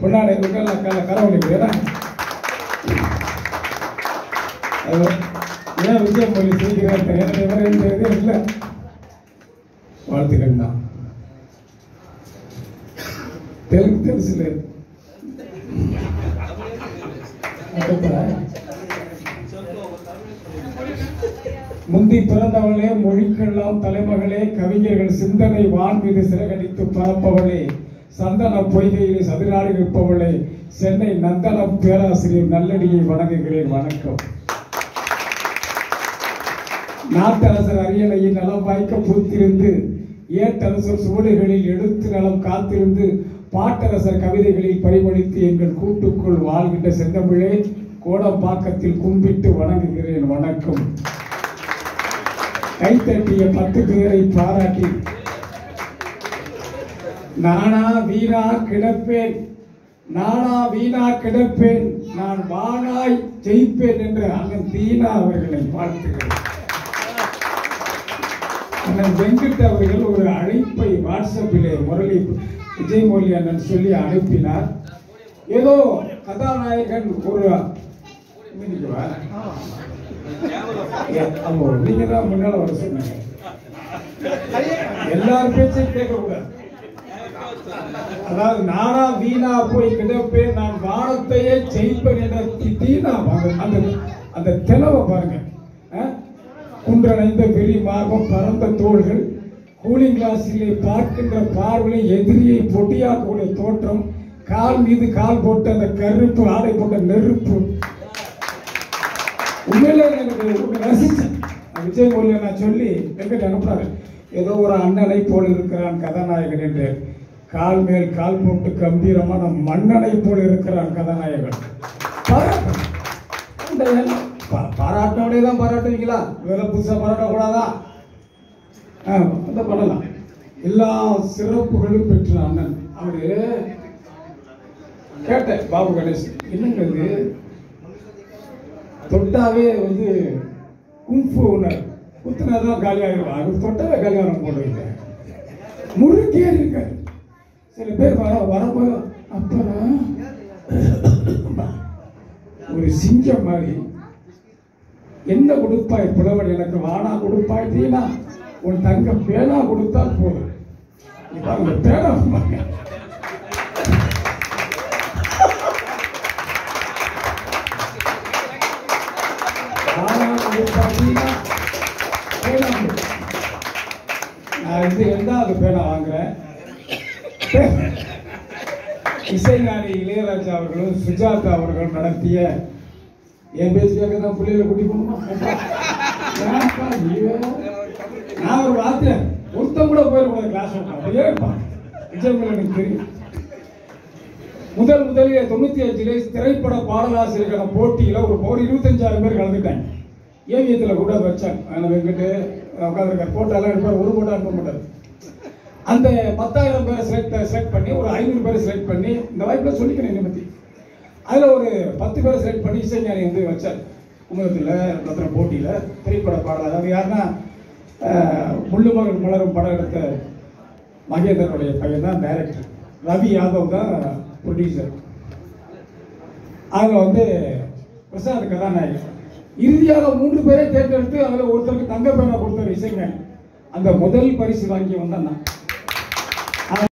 பொன்னாடை இருக்க கரவணி ஏன்னா அது ஏன் விஜயம் மொழி சிரிக்கிறார் எனக்கு வேற எந்த இதுவும் இல்லை வாழ்த்துக்கள் தான் தெலுங்கு தெரிசுல முந்தி பிறந்தவளே மொழிக்கெல்லாம் தலைமகளே கவிஞர்கள் சிந்தனை வான் மீது சிறகடித்து பரப்பவளே சந்தன பொய்கையில் சதிராடி நிற்பவளே சென்னை நந்தனம் பேராசிரியர் நல்லடியை வணங்குகிறேன் வணக்கம் நாட்டரசர் அரியணையின் நலம் வாய்க்க பூத்திருந்து ஏட்டரசர் சுவடுகளில் எடுத்து நலம் காத்திருந்து பாட்டரசர் கவிதைகளில் பரிமளித்து எங்கள் கூட்டுக்குள் வாழ்கின்ற செந்தமிழே கோடம்பாக்கத்தில் கும்பிட்டு வணங்குகிறேன் வணக்கம் கைத்தட்டிய பத்து பேரை பாராட்டி நானா வீணா கிடப்பேன் நானா வீணா கிடப்பேன் நான் வானாய் ஜெயிப்பேன் என்று அண்ணன் தீனா அவர்களை வாழ்த்துகிறேன் அண்ணன் வெங்கட் அவர்கள் ஒரு அழைப்பை வாட்ஸ்அப்பிலே முரளி விஜயமொழி அண்ணன் சொல்லி அனுப்பினார் ஏதோ கதாநாயகன் ஒரு மினிக்குவா? ஏ, ஆமா, நீங்க தான் முன்னால வர சொன்னீங்க எல்லார் பேச்சையும் கேட்கக்கூடாது அதாவது நானா வீணா போய் கிடப்பேன் நான் வானத்தையே ஜெயிப்பேன் என்ற தி- தீனா அந்த- அந்த அந்த தெலவை பாருங்க ஆ? குன்றணைந்த வெறி மார்பம் பரந்த தோள்கள் கூலிங் கிளாஸிலே பார்க்கின்ற பார்வை எதிரியை பொடியாக்கக்கூடிய தோற்றம் கால் மீது கால் போட்ட அந்த கருப்பு ஆடை போட்ட நெருப்பு உண்மையில எனக்கு ஒரு ரசிச்சேன் நான் விஜய் மொழியை நான் சொல்லி வெங்கட் அனுப்புறாரு ஏதோ ஒரு அண்ணனை போல் இருக்கிறான் கதாநாயகன் என்று கால் மேல் கால் போட்டு கம்பீரமான மன்னனை போல் இருக்கிறான் கதாநாயகன் பாராட்டு. இந்த எல்லாம் பா- பாராட்டினோடே தான் பாராட்டுவீங்களா இதெல்லாம் புதுசா பாராட்டக்கூடாதா ஆ, அதை பண்ணலாம் எல்லா சிறப்புகளும் பெற்ற அண்ணன் அவரு கேட்டேன் பாபு கணேஷ் என்னங்க இது தொட்டாவே வந்து குங்ஃபு உணர் குத்துனாதான் காலியாகிடும் அது தொட்டாவே காலியாகிடும் போல இல்லை முறுக்கே இருக்காரு சில பேர் வர வரும்போது அப்புறம் ஒரு சிங்கம் மாதிரி என்ன கொடுப்பாய் புலவர் எனக்கு வானா கொடுப்பாய் தீனா உன் தங்க பேனா கொடுத்தால் போதும் இப்ப அவங்க பேனா பாருங்க. வானா கொடுப்பாய் தீனா பேனா கொடு. நான் இது ரெண்டாவது பேனா வாங்குறேன் இசைஞானி இளையராஜா அவர்களும் சுஜாதா அவர்களும் நடத்திய என் பேச்சு கேட்க தான் பிள்ளைகளை கூட்டி போகணுமா ஏன்ப்பா நீ வேற? நான் ஒரு வார்த்தை ஒருத்தன் கூட போயிடக்கூடாது கிளாஸ் அப்படியே இருப்பான் விஜயகுமார் எனக்கு தெரியும் முதல் முதலிலே தொண்ணூத்தி அஞ்சுல திரைப்பட பாடலாசிரியர்கள போட்டியில ஒரு ஒரு இருபத்தஞ்சாயிரம் பேர் கலந்துட்டாங்க ஏவியத்துல கூட வச்சாங்க அந்த வெங்கட்டு உட்காந்துருக்காரு போட்டோலாம் எடுப்பார் ஒரு போட்டோ அனுப்ப மாட்டார் அந்த பத்தாயிரம் பேரை செலக்ட் செலக்ட் பண்ணி ஒரு ஐநூறு பேரை செலக்ட் பண்ணி இந்த வாய்ப்புல சொல்லிக்கிறேன் என்னை பத்தி அதுல ஒரு பத்து பேரை செலக்ட் பண்ணி இசைஞானி வந்து வச்சார் குமுதத்தில் ரத்ன போட்டியில திரைப்பட பாடல் அதாவது யாருன்னா அஹ், முள்ளுமகள் மலரும் படம் எடுத்த மகேந்திரனுடைய பையன் தான் டைரக்டர் ரவி யாதவ் தான் ப்ரொடியூசர் அதில் வந்து பிரசாத் கதாநாயகன் இறுதியாக மூன்று பேரை தேர்ந்தெடுத்து அதில் ஒருத்தருக்கு தங்க பேனா கொடுத்தார் இசைஞானி அந்த முதல் பரிசு வாங்கி வந்தான் நான்